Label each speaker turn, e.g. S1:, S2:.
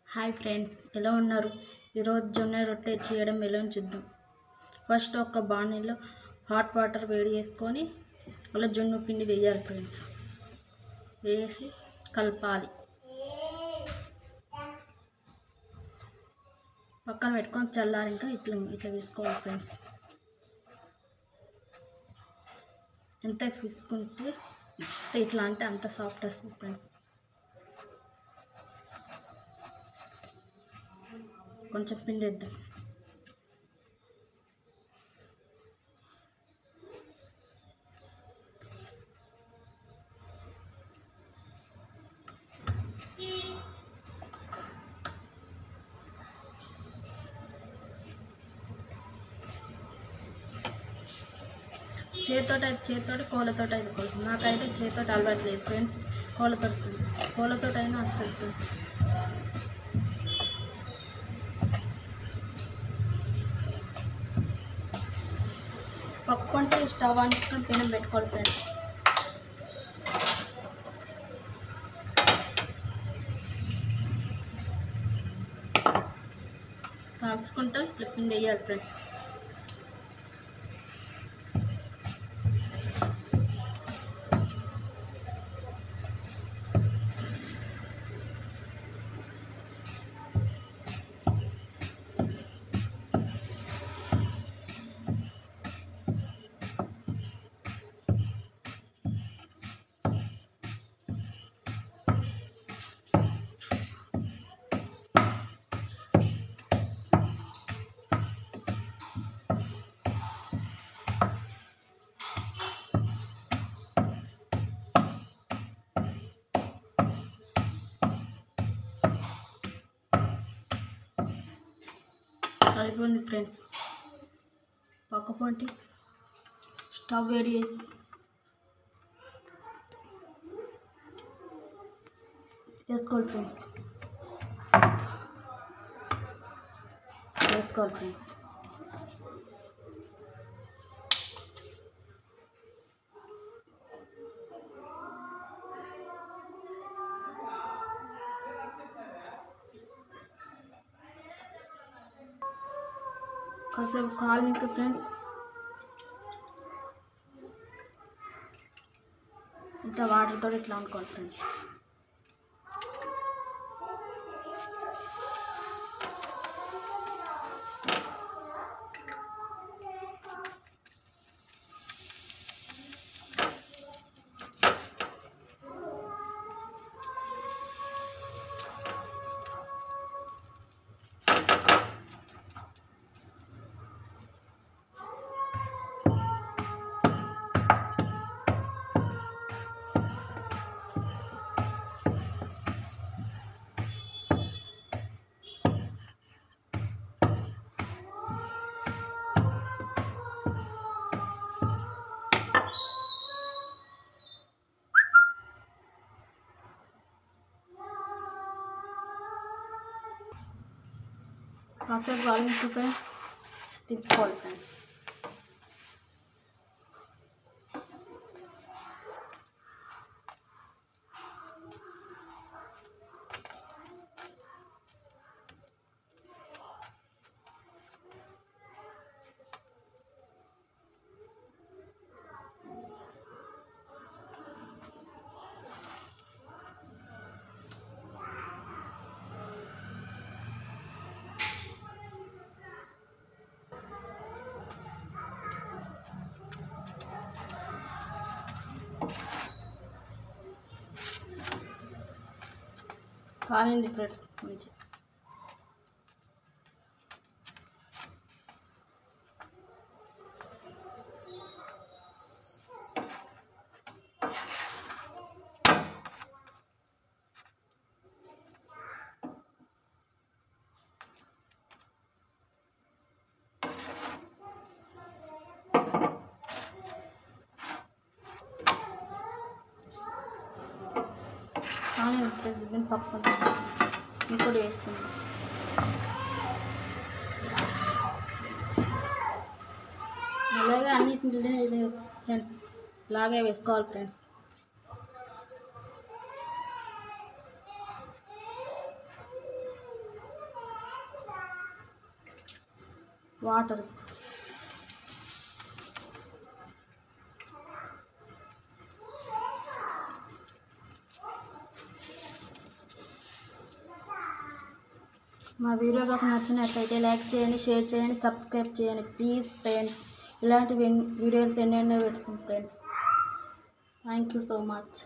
S1: hi friends ఎలా ఉన్నారు ఈరోజు జొన్న రొట్టె చేయడం ఎలా చూద్దాం ఫస్ట్ ఒక బాణీలో హాట్ వాటర్ వేడి చేసుకొని అలా జొన్న పిండి వేయాలి ఫ్రెండ్స్ వేసి కలపాలి పక్కన పెట్టుకొని చల్లారి ఇంకా ఇట్లా ఇట్లా వేసుకోవాలి ఫ్రెండ్స్ ఎంత తీసుకుంటే ఇట్లా అంటే అంత సాఫ్ట్ వస్తుంది ఫ్రెండ్స్ కొంచెం పిండి వేద్దాం చేతితోటి అయితే చేతితోటి కోళ్ళతోటి అయితే కోళ్ళు నాకైతే చేతితోటి అలవాటు లేదు ఫ్రెండ్స్ కోళ్ళతోటి ఫ్రెండ్స్ కోళ్ళతోటి అయినా వస్తుంది ఫ్రెండ్స్ పప్పు అంటే స్టవ్ ఆన్ చేసుకొని పెనం పెట్టుకోవాలి ఫ్రెండ్స్ కాల్చుకుంటూ ఇట్లా పిండి వేయాలి ఫ్రెండ్స్ అయిపోయింది ఫ్రెండ్స్ పక్క పొంటి స్టవ్ వేడి చేసి వేసుకోవాలి ఫ్రెండ్స్ వేసుకోవాలి ఫ్రెండ్స్ కాసేపు కాలింక ఫ్రెండ్స్ ఇట్లా వాటర్తో ఇట్లా అనుకోవాలి ఫ్రెండ్స్ కాసేపు కాలింక ఫ్రెండ్స్ తిప్పుకోవాలి ఫ్రెండ్స్ కాలింది ఫ్రెండ్స్ మంచి కాలేదు ఫ్రెండ్స్ దీన్ని పప్పు ఇంకోటి వేసుకుందాం అలాగే అన్నింటినీ ఫ్రెండ్స్ ఇలాగే వేసుకోవాలి ఫ్రెండ్స్ వాటర్ మా వీడియో కనుక నచ్చినట్లయితే లైక్ చేయండి షేర్ చేయండి సబ్స్క్రైబ్ చేయండి ప్లీజ్ ఫ్రెండ్స్ ఇలాంటి విన్- వీడియోస్ ఎన్నెన్నో పెట్టుకుంటాం friends thank you so much